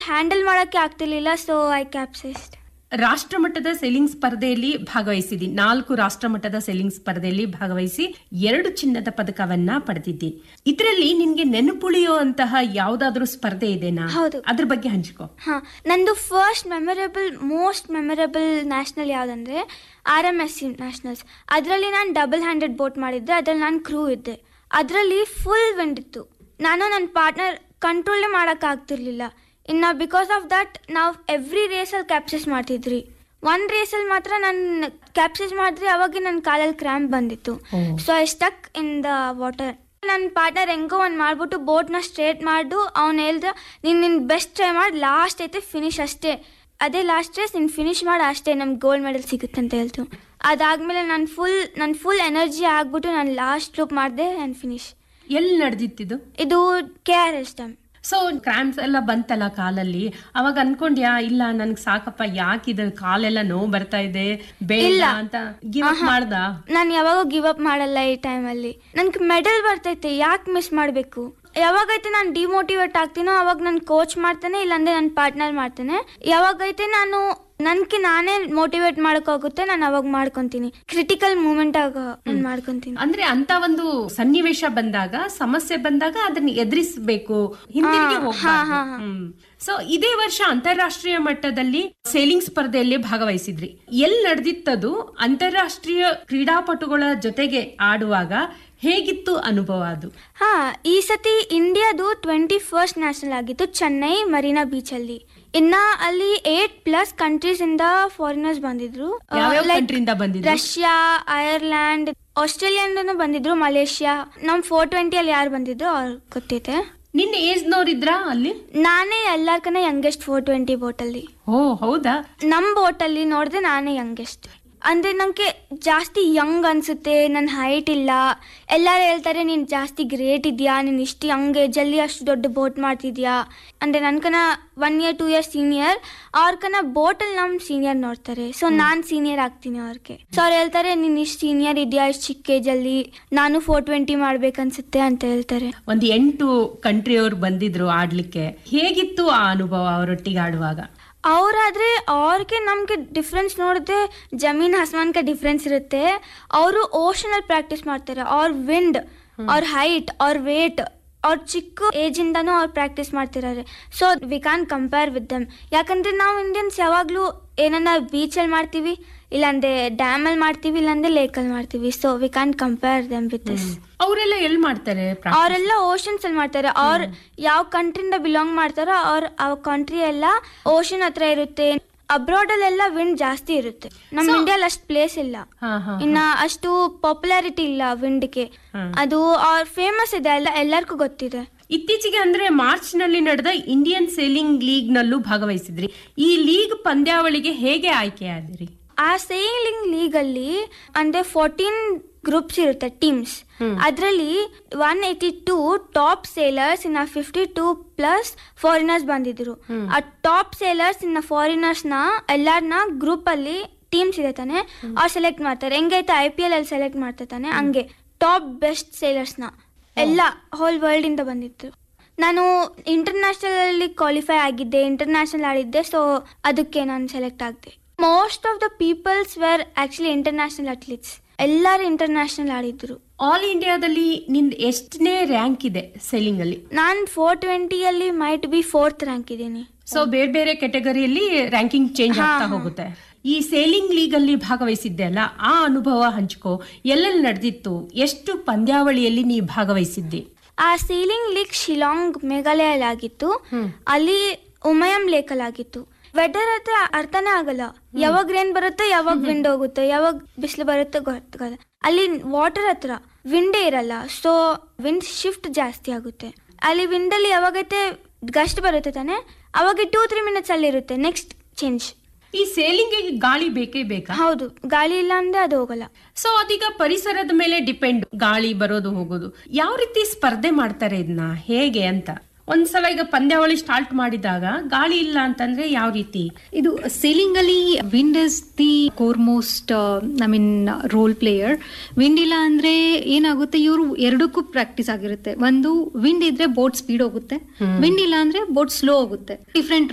Handle ಮಾಡೋಕ್ಕೆ ಆಗ್ತಿರ್ಲಿಲ್ಲ so I ಕ್ಯಾಪ್ಸೈಸ್ಡ್ ರಾಷ್ಟ್ರಮಟ್ಟದ ಸೆಲ್ಲಿಂಗ್ ಸ್ಪರ್ಧೆಯಲ್ಲಿ ಭಾಗವಹಿಸಿದ್ದೀನಿ ನಾಲ್ಕು ರಾಷ್ಟ್ರಮಟ್ಟದ ಸೆಲ್ಲಿಂಗ್ ಸ್ಪರ್ಧೆಯಲ್ಲಿ ಭಾಗವಹಿಸಿ ಎರಡು ಚಿನ್ನದ ಪದಕವನ್ನ ಪಡೆದಿದ್ದೀನಿ ಇದರಲ್ಲಿ ನಿನ್ಗೆ ನೆನಪುಳಿಯುವಂತಹ ಯಾವ್ದಾದ್ರೂ ಸ್ಪರ್ಧೆ ಇದೆನಾ ಹೌದು. ಅದ್ರ ಬಗ್ಗೆ ಹಂಚ್ಕೋ ಹಾಂ ನಂದು first memorable most memorable national ಯಾವುದಂದ್ರೆ R M S C nationals ಅದರಲ್ಲಿ ನಾನು ಡಬಲ್ ಹ್ಯಾಂಡೆಡ್ ಬೋಟ್ ಮಾಡಿದ್ದೆ ಅದರಲ್ಲಿ ನಾನು ಕ್ರೂ ಇದ್ದೆ ಅದರಲ್ಲಿ ಫುಲ್ ವಿಂಡ್ ಇತ್ತು ನಾನು ನನ್ನ ಪಾರ್ಟ್ನರ್ ಕಂಟ್ರೋಲೇ ಮಾಡೋಕ್ಕಾಗ್ತಿರ್ಲಿಲ್ಲ ಇನ್ನು ಬಿಕಾಸ್ ಆಫ್ ದಟ್ ನಾವು ಎವ್ರಿ ರೇಸಲ್ಲಿ ಕ್ಯಾಪ್ಸೈಸ್ ಮಾಡ್ತಿದ್ರಿ ಒಂದು ರೇಸಲ್ಲಿ ಮಾತ್ರ ನಾನು ಕ್ಯಾಪ್ಸೈಸ್ ಮಾಡಿದ್ರೆ ಅವಾಗ ನನ್ನ ಕಾಲಲ್ಲಿ ಕ್ರ್ಯಾಂಪ್ ಬಂದಿತ್ತು ಓ. So I stuck in the water ನನ್ನ ಪಾರ್ಟ್ನರ್ ಹೆಂಗೋ ಒಂದು ಮಾಡ್ಬಿಟ್ಟು ಬೋಟ್ನ ಸ್ಟ್ರೇಟ್ ಮಾಡು ಅವ್ನು ಹೇಳ್ದ ನೀನು ನಿನ್ನ ಬೆಸ್ಟ್ ಟ್ರೈ ಮಾಡಿ ಲಾಸ್ಟ್ ಐತೆ ಫಿನಿಶ್ ಅಷ್ಟೇ ಅದೇ ಲಾಸ್ಟ್ ರೇಸ್ ನೀನು ಫಿನಿಶ್ ಮಾಡಿ ಅಷ್ಟೇ ನಮ್ಗೆ ಗೋಲ್ಡ್ ಮೆಡಲ್ ಸಿಗುತ್ತೆ ಅಂತ ಹೇಳ್ತು ಅದಾದಮೇಲೆ ನಾನು ಫುಲ್ ನನ್ನ ಫುಲ್ ಎನರ್ಜಿ ಆಗ್ಬಿಟ್ಟು ನಾನು ಲಾಸ್ಟ್ ಲೂಪ್ ಮಾಡಿದೆ ನಾನು ಫಿನಿಶ್ ಎಲ್ಲಿ ನಡೆದಿತ್ತಿದು ಇದು K R S dam so cramps ಎಲ್ಲ ಬಂತಲ್ಲ ಕಾಲಲ್ಲಿ ಅವಾಗ ಅನ್ಕೊಂಡ್ಯಾ ಇಲ್ಲ ನನ್ಗೆ ಸಾಕಪ್ಪ ಯಾಕಿದ ಕಾಲೆಲ್ಲ ನೋವು ಬರ್ತಾ ಇದೆ ಬೇಡ ಇಲ್ಲ. ಅಂತ ಗಿವ್ ಅಪ್ ಮಾಡ್ದ ನಾನು ಯಾವಾಗೂ ಗಿವ್ ಅಪ್ ಮಾಡಲ್ಲ ಈ ಟೈಮಲ್ಲಿ ನನ್ಗೆ ಮೆಡಲ್ ಬರ್ತೈತೆ ಯಾಕೆ ಮಿಸ್ ಮಾಡಬೇಕು ಯಾವಾಗೈತೆ ನಾನು ಡಿಮೋಟಿವೇಟ್ ಆಗ್ತೀನೋ ಅವಾಗ ನನ್ನ ಕೋಚ್ ಮಾಡ್ತಾನೆ ಇಲ್ಲಾಂದ್ರೆ ನನ್ನ ಪಾರ್ಟ್ನರ್ ಮಾಡ್ತಾನೆ ಯಾವಾಗೈತೆ ನಾನು ನನ್ಗೆ ನಾನೇ ಮೋಟಿವೇಟ್ ಮಾಡೋಕ್ಕಾಗುತ್ತೆ ನಾನು ಅವಾಗ ಮಾಡ್ಕೊಂತೀನಿ ಕ್ರಿಟಿಕಲ್ ಮೂಮೆಂಟ್ ಆಗ ನಾನು ಮಾಡ್ಕೊಂತೀನಿ ಅಂದ್ರೆ ಅಂತ ಒಂದು ಸನ್ನಿವೇಶ ಬಂದಾಗ ಸಮಸ್ಯೆ ಬಂದಾಗ ಅದನ್ನ ಎದುರಿಸಬೇಕು ಹಿಂದಿರುಗಿ ಹೋಗ್ಬಾರ್ದು ಸೊ ಇದೇ ವರ್ಷ ಅಂತಾರಾಷ್ಟ್ರೀಯ ಮಟ್ಟದಲ್ಲಿ ಸೇಲಿಂಗ್ ಸ್ಪರ್ಧೆಯಲ್ಲಿ ಭಾಗವಹಿಸಿದ್ರಿ ಎಲ್ಲಿ ನಡೆದಿತ್ತದು ಅಂತಾರಾಷ್ಟ್ರೀಯ ಕ್ರೀಡಾಪಟುಗಳ ಜೊತೆಗೆ ಆಡುವಾಗ ಹೇಗಿತ್ತು ಅನುಭವ ಅದು ಹಾ ಈ ಸತಿ ಇಂಡಿಯಾದು ಟ್ವೆಂಟಿ ಫಸ್ಟ್ ನ್ಯಾಷನಲ್ ಆಗಿತ್ತು ಚೆನ್ನೈ ಮರೀನಾ ಬೀಚ್ ಅಲ್ಲಿ ಇನ್ನ ಅಲ್ಲಿ ಏಟ್ ಪ್ಲಸ್ ಕಂಟ್ರೀಸ್ ಇಂದ ಫಾರಿನರ್ಸ್ ಬಂದಿದ್ರು ಆ, ಯಾವ್ಯಾವ like ಕಂಟ್ರಿಯಿಂದ ಬಂದಿದ್ರು ರಷ್ಯಾ ಐರ್ಲ್ಯಾಂಡ್ ಆಸ್ಟ್ರೇಲಿಯಾನು ಬಂದಿದ್ರು ಮಲೇಷ್ಯಾ ನಮ್ ಫೋರ್ ಟ್ವೆಂಟಿ ಅಲ್ಲಿ ಯಾರು ಬಂದಿದ್ರು ಅವ್ರು ಗೊತ್ತೈತೆ ನಿನ್ನ ಏಜ್ ನೋಡಿದ್ರಾ ಅಲ್ಲಿ ನಾನೇ ಎಲ್ಲಾರ್ಕನ ಯಂಗೆಸ್ಟ್ ಫೋರ್ ಟ್ವೆಂಟಿ ಬೋಟಲ್ಲಿ ಓ ಹೌದಾ ನಮ್ ಬೋಟಲ್ಲಿ ನೋಡಿದ್ರೆ ನಾನೇ ಯಂಗೆಸ್ಟ್ ಅಂದ್ರೆ ನಂಗೆ ಜಾಸ್ತಿ ಯಂಗ್ ಅನ್ಸುತ್ತೆ ನನ್ನ ಹೈಟ್ ಇಲ್ಲ ಎಲ್ಲರೂ ಹೇಳ್ತಾರೆ ನೀನು ಜಾಸ್ತಿ ಗ್ರೇಟ್ ಇದೆಯಾ ನೀನು ಇಷ್ಟು ಯಂಗ್ ಏಜಲ್ಲಿ ಅಷ್ಟು ದೊಡ್ಡ ಬೋಟ್ ಮಾಡ್ತಿದ್ಯಾ ಅಂದ್ರೆ ನನ್ಕನ one year two year senior ಅವ್ರಕನ ಬೋಟಲ್ಲಿ ನಮ್ಮ ಸೀನಿಯರ್ ನೋಡ್ತಾರೆ ಸೊ ನಾನು ಸೀನಿಯರ್ ಆಗ್ತೀನಿ ಅವ್ರಿಗೆ ಸೊ ಅವ್ರು ಹೇಳ್ತಾರೆ ನೀನು ಇಷ್ಟು ಸೀನಿಯರ್ ಇದೆಯಾ ಇಷ್ಟು ಚಿಕ್ಕ ಏಜಲ್ಲಿ ನಾನು ಫೋರ್ ಟ್ವೆಂಟಿ ಮಾಡ್ಬೇಕನ್ಸುತ್ತೆ ಅಂತ ಹೇಳ್ತಾರೆ ಒಂದ್ ಎಂಟು ಕಂಟ್ರಿಯವ್ರು ಬಂದಿದ್ರು ಆಡ್ಲಿಕ್ಕೆ ಹೇಗಿತ್ತು ಆ ಅನುಭವ ಅವರೊಟ್ಟಿಗೆ ಆಡುವಾಗ ಅವರಾದ್ರೆ ಅವ್ರಿಗೆ ನಮಗೆ ಡಿಫ್ರೆನ್ಸ್ ನೋಡಿದ್ರೆ ಜಮೀನ್ ಆಸ್ಮಾನ್ಗೆ ಡಿಫ್ರೆನ್ಸ್ ಇರುತ್ತೆ ಅವರು ಓಷನಲ್ಲಿ ಪ್ರಾಕ್ಟೀಸ್ ಮಾಡ್ತಾರೆ ಅವ್ರ ವಿಂಡ್ ಅವ್ರ ಹೈಟ್ ಅವ್ರ ವೇಟ್ ಅವ್ರ ಚಿಕ್ಕ ಏಜಿಂದನೂ ಅವ್ರು ಪ್ರಾಕ್ಟೀಸ್ ಮಾಡ್ತಿದ್ದಾರೆ so we can compare with them ಯಾಕಂದ್ರೆ ನಾವು ಇಂಡಿಯನ್ಸ್ ಯಾವಾಗಲೂ ಏನನ್ನ ಬೀಚಲ್ಲಿ ಮಾಡ್ತೀವಿ ಇಲ್ಲಾಂದ್ರೆ ಡ್ಯಾಮಲ್ಲಿ ಮಾಡ್ತೀವಿ ಇಲ್ಲಾಂದ್ರೆ ಲೇಕಲ್ಲಿ ಮಾಡ್ತೀವಿ so we can compare them with this ಅವರೆಲ್ಲ ಎಲ್ಲಿ ಮಾಡ್ತಾರೆ practice? ಅವರೆಲ್ಲ ಓಷನ್ಸ್ ಅಲ್ಲಿ ಮಾಡ್ತಾರೆ ಅವ್ರ ಯಾವ ಕಂಟ್ರಿಯಿಂದ ಬಿಲಾಂಗ್ ಮಾಡ್ತಾರೋ ಅವ್ರ ಆ ಕಂಟ್ರಿ ಎಲ್ಲ ಓಷನ್ ಹತ್ರ ಇರುತ್ತೆ ಅಬ್ರಾಡ್ ಅಲ್ಲೆಲ್ಲ ವಿಂಡ್ ಜಾಸ್ತಿ ಇರುತ್ತೆ ನಮ್ಮ ಇಂಡಿಯಾಲ್ ಅಷ್ಟು ಪ್ಲೇಸ್ ಇಲ್ಲ ಹಾ ಹಾ ಇನ್ನ ಅಷ್ಟು ಪಾಪ್ಯುಲಾರಿಟಿ ಇಲ್ಲ ವಿಂಡ್ಗೆ ಹ್ಮ್. ಅದು ಅವ್ರ ಫೇಮಸ್ ಇದೆ ಎಲ್ಲ ಎಲ್ಲರಿಗೂ ಗೊತ್ತಿದೆ ಇತ್ತೀಚೆಗೆ ಅಂದ್ರೆ ಮಾರ್ಚ್ ನಲ್ಲಿ ನಡೆದ ಇಂಡಿಯನ್ ಸೇಲಿಂಗ್ ಲೀಗ್ ನಲ್ಲೂ ಭಾಗವಹಿಸಿದ್ರಿ ಈ ಲೀಗ್ ಪಂದ್ಯಾವಳಿಗೆ ಹೇಗೆ ಆಯ್ಕೆಯಾದಿರಿ ಆ ಸೇಲಿಂಗ್ ಲೀಗ್ ಅಲ್ಲಿ ಅಂದ್ರೆ ಫೋರ್ಟೀನ್ ಗ್ರೂಪ್ಸ್ ಇರುತ್ತೆ ಟೀಮ್ಸ್ ಅದರಲ್ಲಿ one eighty two top sailors ಇನ್ನ ಫಿಫ್ಟಿ ಟೂ ಪ್ಲಸ್ ಫಾರಿನರ್ಸ್ ಬಂದಿದ್ರು ಆ ಟಾಪ್ ಸೇಲರ್ಸ್ ಇನ್ನ ಫಾರಿನರ್ಸ್ ನ ಎಲ್ಲಾರ್ನ ಗ್ರೂಪ್ ಅಲ್ಲಿ ಟೀಮ್ಸ್ ಇದೆ ತಾನೆ ಅವ್ರು ಸೆಲೆಕ್ಟ್ ಮಾಡ್ತಾರೆ ಹೆಂಗೈತೆ ಐ ಪಿ ಎಲ್ ಅಲ್ಲಿ ಸೆಲೆಕ್ಟ್ ಮಾಡ್ತಾರೆ ತಾನೆ ಹಂಗೆ ಟಾಪ್ ಬೆಸ್ಟ್ ಸೇಲರ್ಸ್ ನ ಎಲ್ಲ ಹೋಲ್ ವರ್ಲ್ಡ್ ಇಂದ ಬಂದಿತ್ತು ನಾನು ಇಂಟರ್ನ್ಯಾಷನಲ್ ಅಲ್ಲಿ ಕ್ವಾಲಿಫೈ ಆಗಿದ್ದೆ ಇಂಟರ್ನ್ಯಾಷನಲ್ ಆಡಿದ್ದೆ ಸೊ ಅದಕ್ಕೆ ನಾನು ಸೆಲೆಕ್ಟ್ ಆಗಿದ್ದೆ most of the peoples were actually international athletes ಎಲ್ಲರೂ ಇಂಟರ್ನ್ಯಾಷನಲ್ ಆಡಿದ್ರು ಆಲ್ ಇಂಡಿಯಾದಲ್ಲಿ ನಿಂದ್ ಎಷ್ಟನೇ ರ್ಯಾಂಕ್ ಇದೆ ಸೇಲಿಂಗ್ ಅಲ್ಲಿ ನಾನು ಫೋರ್ ಟ್ವೆಂಟಿಯಲ್ಲಿ ಮೈಟ್ ಬಿ ಫೋರ್ತ್ ರ್ಯಾಂಕ್ ಇದ್ದೀನಿ ಸೊ ಬೇರೆ ಬೇರೆ ಕೆಟಗರಿಯಲ್ಲಿ ರ್ಯಾಂಕಿಂಗ್ ಚೇಂಜ್ ಹಾ, ಆಗ್ತಾ ಹಾ. ಹೋಗುತ್ತೆ ಈ ಸೇಲಿಂಗ್ ಲೀಗ್ ಅಲ್ಲಿ ಭಾಗವಹಿಸಿದ್ದೆ ಅಲ್ಲ ಆ ಅನುಭವ ಹಂಚ್ಕೋ ಎಲ್ಲೆಲ್ಲಿ ನಡೆದಿತ್ತು ಎಷ್ಟು ಪಂದ್ಯಾವಳಿಯಲ್ಲಿ ನೀ ಭಾಗವಹಿಸಿದ್ದಿ ಆ ಸೀಲಿಂಗ್ ಲೀಗ್ ಶಿಲಾಂಗ್ ಮೇಘಾಲಯಲ್ಲಿ ಆಗಿತ್ತು ಅಲ್ಲಿ ಉಮಯಂ ಲೇಕಲ್ ಆಗಿತ್ತು ವೆದರ್ ಹತ್ರ ಅರ್ಥನೇ ಆಗಲ್ಲ ಯಾವಾಗ ರೇನ್ ಬರುತ್ತೆ ಯಾವಾಗ ವಿಂಡ್ ಹೋಗುತ್ತೆ ಯಾವಾಗ ಬಿಸಿಲು ಬರುತ್ತೆ ಗೊತ್ತಾಗಲ್ಲ ಅಲ್ಲಿ ವಾಟರ್ ಹತ್ರ ವಿಂಡೇ ಇರಲ್ಲ ಸೊ ವಿಂಡ್ ಶಿಫ್ಟ್ ಜಾಸ್ತಿ ಆಗುತ್ತೆ ಅಲ್ಲಿ ವಿಂಡಲ್ಲಿ ಯಾವಾಗೈತೆ ಗಸ್ಟ್ ಬರುತ್ತೆ ತಾನೆ ಅವಾಗ ಟೂ ತ್ರೀ ಮಿನಿಟ್ಸ್ ಅಲ್ಲಿ ಇರುತ್ತೆ ನೆಕ್ಸ್ಟ್ ಚೇಂಜ್ ಈ ಸೇಲಿಂಗ್ ಗಾಳಿ ಬೇಕೇ ಬೇಕಾ ಹೌದು ಗಾಳಿ ಇಲ್ಲ ಅಂದ್ರೆ ಅದು ಹೋಗಲ್ಲ ಸೊ ಅದೀಗ ಪರಿಸರದ ಮೇಲೆ ಡಿಪೆಂಡ್ ಗಾಳಿ ಬರೋದು ಹೋಗೋದು ಯಾವ ರೀತಿ ಸ್ಪರ್ಧೆ ಮಾಡ್ತಾರೆ ಇದನ್ನ ಹೇಗೆ ಅಂತ ಒಂದ್ಸಲ ಈಗ ಪಂದ್ಯಾವಳಿ ಸ್ಟಾರ್ಟ್ ಮಾಡಿದಾಗ ಗಾಳಿ ಇಲ್ಲ ಅಂತಂದ್ರೆ ಯಾವ ರೀತಿ ಇದು ಸೇಲಿಂಗ್ ಅಲ್ಲಿ wind is the core most I mean role player wind ಇಲ್ಲ ಅಂದ್ರೆ ಏನಾಗುತ್ತೆ ಇವರು ಎರಡಕ್ಕೂ ಪ್ರಾಕ್ಟೀಸ್ ಆಗಿರುತ್ತೆ ಒಂದು ವಿಂಡ್ ಇದ್ರೆ ಬೋಟ್ ಸ್ಪೀಡ್ ಹೋಗುತ್ತೆ ವಿಂಡ್ ಇಲ್ಲ ಅಂದ್ರೆ ಬೋಟ್ ಸ್ಲೋ ಹೋಗುತ್ತೆ ಡಿಫ್ರೆಂಟ್